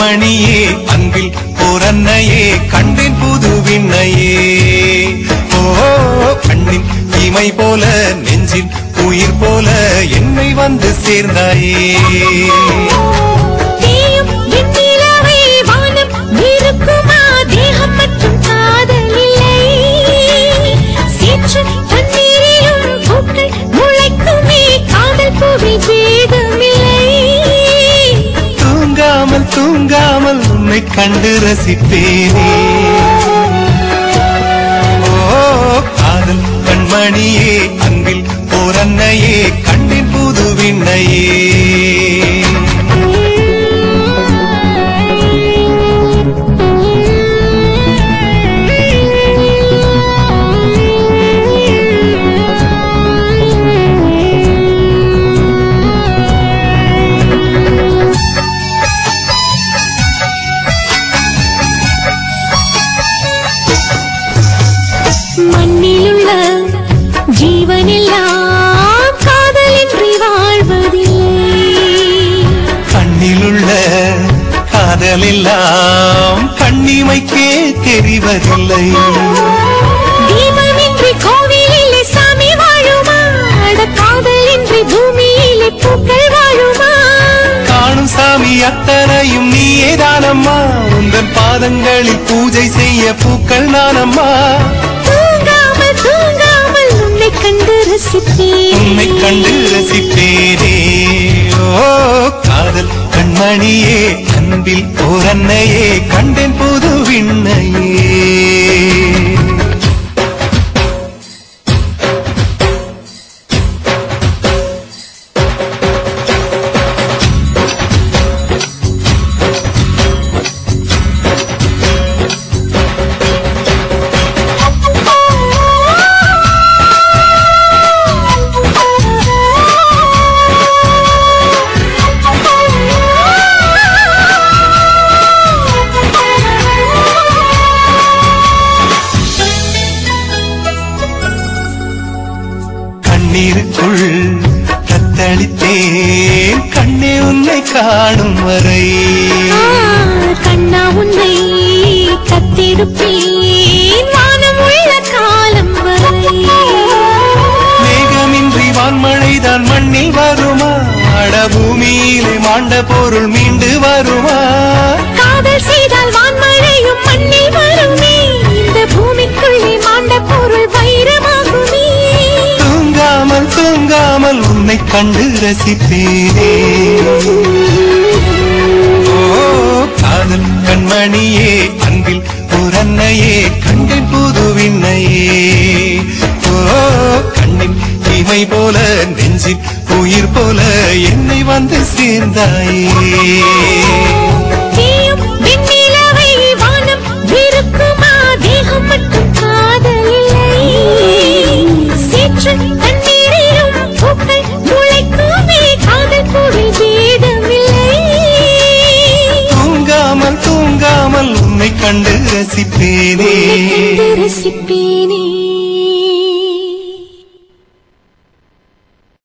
கண்மணியே அன்பில் ஓரன்னையே கண்டேன் புது விண்ணையே ஓ கண்ணின் இமை போல நெஞ்சின் உயிர் போல என்னை வந்து சேர்ந்தாயே தேயும் வெண்ணிலவே வானம் இருக்குமா தேகம் மற்றும் காதல் இல்லை சேற்று தண்ணீரிலும் பூக்கள் முளைக்குமே காதல் பூவில் வேதமில்லை தூங்காமல் தூங்காமல் உன்னை கண்டு ரசிப்பேனே ஓ காதல் கண்மணியே அன்பில் ஓரன்னையே கண்ணின் புது விண்ணையே மண்ணிலுள்ள ஜீவனெல்லாம் காதலின்றி வாழ்வதில்லை கண்ணிலுள்ள காதலெல்லாம் கண்ணிமைக்கே தெரிவதில்லை தீபமின்றி கோவிலிலே சாமி வாழுமா அட காதலின்றி பூமியிலே பூக்கள் வாழுமா காணும் சாமி அத்தனையும் நீயே தானம்மா உந்தன் பாதங்களில் பூஜை செய்ய பூக்கள் நானம்மா தூங்காமல் தூங்காமல் உன்னை கண்டு ரசித்தேன் உன்னை கண்டு ரசிப்பேனே ஓ காதல் கண்மணியே அன்பில் ஓரன்னையே கண்டேன் புது விண்ணையே கண்ணீருக்குள் தத்தளித்தேன் கண்ணே உன்னை காணும் வரை ஆ, கண்ணா உன்னை கத்தெடுப்பேன் வானம் உள்ள காலம் வரை மேகமின்றி வான்மழைதான் மண்ணில் வருமா அட பூமியிலே மாண்ட பொருள் மீண்டு வருமா காதல் செய்தால் வான்மழையும் மண்ணில் வருமே இந்த பூமிக்குள்ளே மாண்ட பொருள் வைரமாகுமே தூங்காமல் தூங்காமல் உன்னை கண்டு ரசிப்பேனே ஓ காதல் கண்மணியே அன்பில் ஓரன்னையே கண்ணின் புது விண்ணையே ஓ கண்ணின் இமை போல நெஞ்சின் உயிர் போல என்னை வந்து சேர்ந்தாயே தீயும் வெண்ணிலவை வானம் இருக்குமா தேகம் மட்டும் காதல் இல்லை சேற்று தண்ணீரிலும் பூக்கள் முளைக்குமே காதல் கூடி வேதமில்லை தூங்காமல் தூங்காமல் உன்னை கண்டு ரசிப்பேனே கண்டு ரசிப்பேனே